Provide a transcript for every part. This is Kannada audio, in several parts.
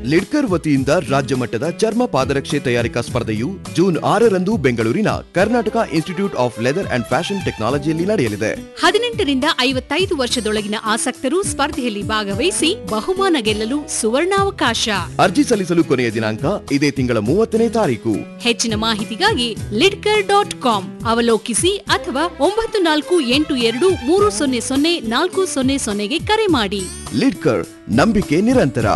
ಲಿಡ್ಕರ್ ವತಿಯಿಂದ ರಾಜ್ಯ ಮಟ್ಟದ ಚರ್ಮ ಪಾದರಕ್ಷೆ ತಯಾರಿಕಾ ಸ್ಪರ್ಧೆಯು ಜೂನ್ ಆರರಂದು ಬೆಂಗಳೂರಿನ Karnataka institute of leather and fashion ಟೆಕ್ನಾಲಜಿಯಲ್ಲಿ ನಡೆಯಲಿದೆ ಹದಿನೆಂಟರಿಂದ ಐವತ್ತೈದು ವರ್ಷದೊಳಗಿನ ಆಸಕ್ತರು ಸ್ಪರ್ಧೆಯಲ್ಲಿ ಭಾಗವಹಿಸಿ ಬಹುಮಾನ ಗೆಲ್ಲಲು ಸುವರ್ಣಾವಕಾಶ ಅರ್ಜಿ ಸಲ್ಲಿಸಲು ಕೊನೆಯ ದಿನಾಂಕ ಇದೇ ತಿಂಗಳ ಮೂವತ್ತನೇ ತಾರೀಕು ಹೆಚ್ಚಿನ ಮಾಹಿತಿಗಾಗಿ ಲಿಡ್ಕರ್ ಡಾಟ್ ಕಾಮ್ ಅವಲೋಕಿಸಿ ಅಥವಾ ಒಂಬತ್ತು ನಾಲ್ಕು ಎಂಟು ಎರಡು ಮೂರು ಸೊನ್ನೆ ಸೊನ್ನೆ ನಾಲ್ಕು ಸೊನ್ನೆ ಸೊನ್ನೆಗೆ ಕರೆ ಮಾಡಿ ಲಿಡ್ಕರ್ ನಂಬಿಕೆ ನಿರಂತರ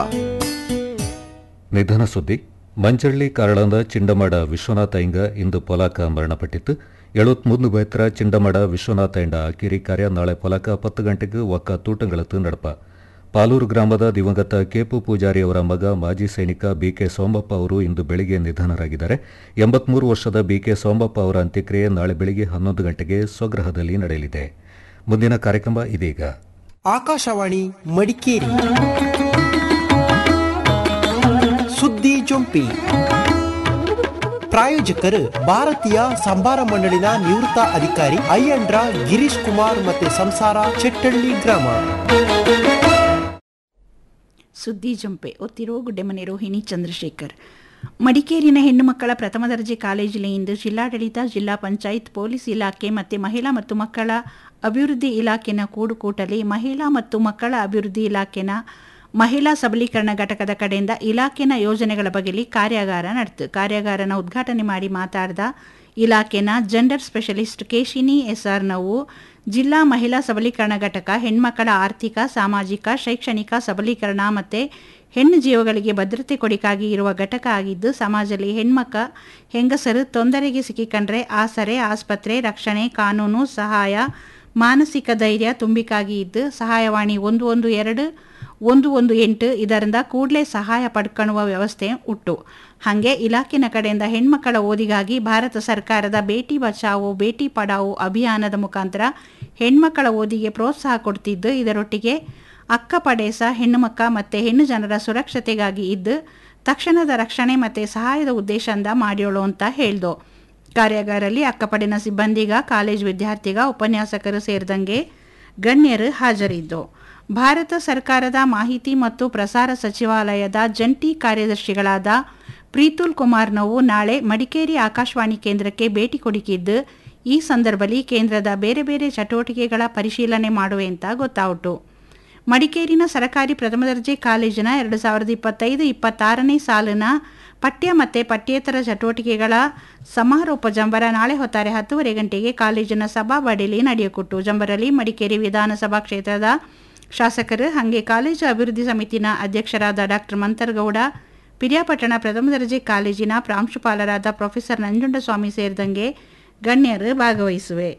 ನಿಧನ ಸುದ್ದಿ ಮಂಚಳ್ಳಿ ಕಾರಳದ ಚಿಂಡಮಡ ವಿಶ್ವನಾಥ ಇಂಗ ಇಂದು ಪೊಲಾಕ ಮರಣಪಟ್ಟಿತ್ತು ಎಳುವತ್ಮೂರು ಬೈತ್ರ ಚಿಂಡಮಡ ವಿಶ್ವನಾಥ ಎಂಡ ಕಿರಿ ಕಾರ್ಯ ನಾಳೆ ಪೊಲಕ ಪತ್ತು ಗಂಟೆಗೆ ಒಕ್ಕ ತೂಟಂಗಳತ್ತು ನಡಪ ಪಾಲೂರು ಗ್ರಾಮದ ದಿವಂಗತ ಕೆಪು ಪೂಜಾರಿ ಅವರ ಮಗ ಮಾಜಿ ಸೈನಿಕ ಬಿಕೆ ಸೋಮಪ್ಪ ಅವರು ಇಂದು ಬೆಳಿಗ್ಗೆ ನಿಧನರಾಗಿದ್ದಾರೆ ಎಂಬತ್ಮೂರು ವರ್ಷದ ಬಿಕೆ ಸೋಮಪ್ಪ ಅವರ ಅಂತ್ಯಕ್ರಿಯೆ ನಾಳೆ ಬೆಳಿಗ್ಗೆ ಹನ್ನೊಂದು ಗಂಟೆಗೆ ಸ್ವಗೃಹದಲ್ಲಿ ನಡೆಯಲಿದೆ ಮುಂದಿನ ಕಾರ್ಯಕ್ರಮ ಇದೀಗ ಆಕಾಶವಾಣಿ ಮಡಿಕೇರಿ ಸುದ್ದಿ ಜೊಂಪಿ ಪ್ರಾಯೋಜಕರು ಭಾರತೀಯ ಸಂಭಾರ ಮಂಡಳಿನ ನಿವೃತ್ತ ಅಧಿಕಾರಿ ಅಯ್ಯಂಡ್ರ ಗಿರೀಶ್ ಕುಮಾರ್ ಮತ್ತೆ ಸಂಸಾರ ಚೆಟ್ಟಳ್ಳಿ ಗ್ರಾಮ ಸುದ್ದಿ ಜಂಪೆ ಒತ್ತಿರೋ ಗುಡ್ಡೆಮನೆ ರೋಹಿಣಿ ಚಂದ್ರಶೇಖರ್ ಮಡಿಕೇರಿನ ಹೆಣ್ಣು ಮಕ್ಕಳ ಪ್ರಥಮ ದರ್ಜೆ ಕಾಲೇಜಿನ ಇಂದು ಜಿಲ್ಲಾಡಳಿತ ಜಿಲ್ಲಾ ಪಂಚಾಯತ್ ಪೊಲೀಸ್ ಇಲಾಖೆ ಮತ್ತು ಮಹಿಳಾ ಮತ್ತು ಮಕ್ಕಳ ಅಭಿವೃದ್ಧಿ ಇಲಾಖೆನ ಕೂಡುಕೂಟಲಿ ಮಹಿಳಾ ಮತ್ತು ಮಕ್ಕಳ ಅಭಿವೃದ್ಧಿ ಇಲಾಖೆನ ಮಹಿಳಾ ಸಬಲೀಕರಣ ಘಟಕದ ಕಡೆಯಿಂದ ಇಲಾಖೆನ ಯೋಜನೆಗಳ ಬಗೆಲಿ ಕಾರ್ಯಾಗಾರ ನಡೆತು ಕಾರ್ಯಾಗಾರನ ಉದ್ಘಾಟನೆ ಮಾಡಿ ಮಾತಾಡಿದ ಇಲಾಖೆನ ಜೆಂಡರ್ ಸ್ಪೆಷಲಿಸ್ಟ್ ಕೇಶಿನಿ ಎಸ್ಆರ್ ನಾವು ಜಿಲ್ಲಾ ಮಹಿಳಾ ಸಬಲೀಕರಣ ಘಟಕ ಹೆಣ್ಮಕ್ಕಳ ಆರ್ಥಿಕ ಸಾಮಾಜಿಕ ಶೈಕ್ಷಣಿಕ ಸಬಲೀಕರಣ ಮತ್ತು ಹೆಣ್ಣು ಜೀವಗಳಿಗೆ ಭದ್ರತೆ ಕೊಡಿಕಾಗಿ ಇರುವ ಘಟಕ ಆಗಿದ್ದು ಸಮಾಜದಲ್ಲಿ ಹೆಣ್ಮಕ್ಕ ಹೆಂಗಸರು ತೊಂದರೆಗೆ ಸಿಕ್ಕಿಕೊಂಡ್ರೆ ಆಸರೆ ಆಸ್ಪತ್ರೆ ರಕ್ಷಣೆ ಕಾನೂನು ಸಹಾಯ ಮಾನಸಿಕ ಧೈರ್ಯ ತುಂಬಿಕಾಗಿ ಇದ್ದು ಸಹಾಯವಾಣಿ ಒಂದು ಒಂದು ಎರಡು ಒಂದು ಒಂದು ಎಂಟು ಇದರಿಂದ ಕೂಡಲೇ ಸಹಾಯ ಪಡ್ಕೊಳ್ಳುವ ವ್ಯವಸ್ಥೆ ಉಂಟು ಹಾಗೆ ಇಲಾಖೆನ ಕಡೆಯಿಂದ ಹೆಣ್ಮಕ್ಕಳ ಓದಿಗಾಗಿ ಭಾರತ ಸರ್ಕಾರದ ಬೇಟಿ ಬಚಾವೋ ಬೇಟಿ ಪಡಾವೋ ಅಭಿಯಾನದ ಮುಖಾಂತರ ಹೆಣ್ಮಕ್ಕಳ ಓದಿಗೆ ಪ್ರೋತ್ಸಾಹ ಕೊಡ್ತಿದ್ದು ಇದರೊಟ್ಟಿಗೆ ಅಕ್ಕ ಪಡೇಸ ಹೆಣ್ಣುಮಕ್ಕ ಮತ್ತು ಹೆಣ್ಣು ಜನರ ಸುರಕ್ಷತೆಗಾಗಿ ಇದ್ದು ತಕ್ಷಣದ ರಕ್ಷಣೆ ಮತ್ತು ಸಹಾಯದ ಉದ್ದೇಶದಿಂದ ಮಾಡ್ಯೋಳು ಅಂತ ಹೇಳ್ದು ಕಾರ್ಯಾಗಾರಲ್ಲಿ ಅಕ್ಕಪಡಿನ ಸಿಬ್ಬಂದಿಗ ಕಾಲೇಜು ವಿದ್ಯಾರ್ಥಿಗ ಉಪನ್ಯಾಸಕರು ಸೇರಿದಂಗೆ ಗಣ್ಯರು ಹಾಜರಿದ್ದು ಭಾರತ ಸರ್ಕಾರದ ಮಾಹಿತಿ ಮತ್ತು ಪ್ರಸಾರ ಸಚಿವಾಲಯದ ಜಂಟಿ ಕಾರ್ಯದರ್ಶಿಗಳಾದ ಪ್ರೀತುಲ್ ಕುಮಾರ್ ನೋವು ನಾಳೆ ಮಡಿಕೇರಿ ಆಕಾಶವಾಣಿ ಕೇಂದ್ರಕ್ಕೆ ಭೇಟಿ ಕೊಡುಕಿದ್ದು ಈ ಸಂದರ್ಭದಲ್ಲಿ ಕೇಂದ್ರದ ಬೇರೆ ಬೇರೆ ಚಟುವಟಿಕೆಗಳ ಪರಿಶೀಲನೆ ಮಾಡುವೆ ಅಂತ ಗೊತ್ತಾಯಿತು ಮಡಿಕೇರಿನ ಸರಕಾರಿ ಪ್ರಥಮ ದರ್ಜೆ ಕಾಲೇಜಿನ ಎರಡು ಸಾವಿರದ ಇಪ್ಪತ್ತೈದು ಇಪ್ಪತ್ತಾರನೇ ಸಾಲಿನ ಪಠ್ಯ ಮತ್ತು ಪಠ್ಯೇತರ ಚಟುವಟಿಕೆಗಳ ಸಮಾರೋಪ ಜಂಬರ ನಾಳೆ ಹೊತ್ತಾರೆ ಹತ್ತುವರೆ ಗಂಟೆಗೆ ಕಾಲೇಜಿನ ಸಭಾಬಡಿಲಿ ನಡೆಯಕೊಟ್ಟು ಜಂಬರಲ್ಲಿ ಮಡಿಕೇರಿ ವಿಧಾನಸಭಾ ಕ್ಷೇತ್ರದ ಶಾಸಕರು ಹಾಗೆ ಕಾಲೇಜು ಅಭಿವೃದ್ಧಿ ಸಮಿತಿನ ಅಧ್ಯಕ್ಷರಾದ ಡಾಕ್ಟರ್ ಮಂತರ್ಗೌಡ ಪಿರಿಯಾಪಟ್ಟಣ ಪ್ರಥಮ ದರ್ಜೆ ಕಾಲೇಜಿನ ಪ್ರಾಂಶುಪಾಲರಾದ ಪ್ರೊಫೆಸರ್ ನಂಜುಂಡಸ್ವಾಮಿ ಸೇರಿದಂಗೆ ಗಣ್ಯರು ಭಾಗವಹಿಸುವೆ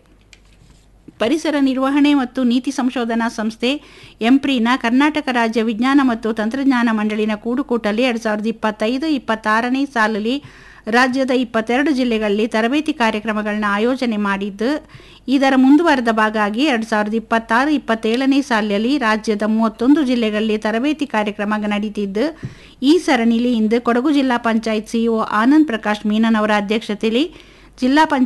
ಪರಿಸರ ನಿರ್ವಹಣೆ ಮತ್ತು ನೀತಿ ಸಂಶೋಧನಾ ಸಂಸ್ಥೆ ಎಂಪ್ರಿನ ಕರ್ನಾಟಕ ರಾಜ್ಯ ವಿಜ್ಞಾನ ಮತ್ತು ತಂತ್ರಜ್ಞಾನ ಮಂಡಳಿನ ಕೂಡುಕೂಟಲ್ಲಿ ಎರಡು ಸಾವಿರದ ಇಪ್ಪತ್ತೈದು ಇಪ್ಪತ್ತಾರನೇ ಸಾಲಲ್ಲಿ ರಾಜ್ಯದ ಇಪ್ಪತ್ತೆರಡು ಜಿಲ್ಲೆಗಳಲ್ಲಿ ತರಬೇತಿ ಕಾರ್ಯಕ್ರಮಗಳನ್ನ ಆಯೋಜನೆ ಮಾಡಿದ್ದು ಇದರ ಮುಂದುವರೆದ ಭಾಗವಾಗಿ ಎರಡು ಸಾವಿರದ ಇಪ್ಪತ್ತಾರು ಇಪ್ಪತ್ತೇಳನೇ ಸಾಲಿನಲ್ಲಿ ರಾಜ್ಯದ ಮೂವತ್ತೊಂದು ಜಿಲ್ಲೆಗಳಲ್ಲಿ ತರಬೇತಿ ಕಾರ್ಯಕ್ರಮ ನಡೀತಿದ್ದು ಈ ಸರಣಿಲಿ ಇಂದು ಕೊಡಗು ಜಿಲ್ಲಾ ಪಂಚಾಯತ್ ಸಿಇಒ ಆನಂದ್ ಪ್ರಕಾಶ್ ಮೀನನ್ ಅವರ ಅಧ್ಯಕ್ಷತೆಯಲ್ಲಿ ಜಿಲ್ಲಾ ಪಂಚಾಯತ್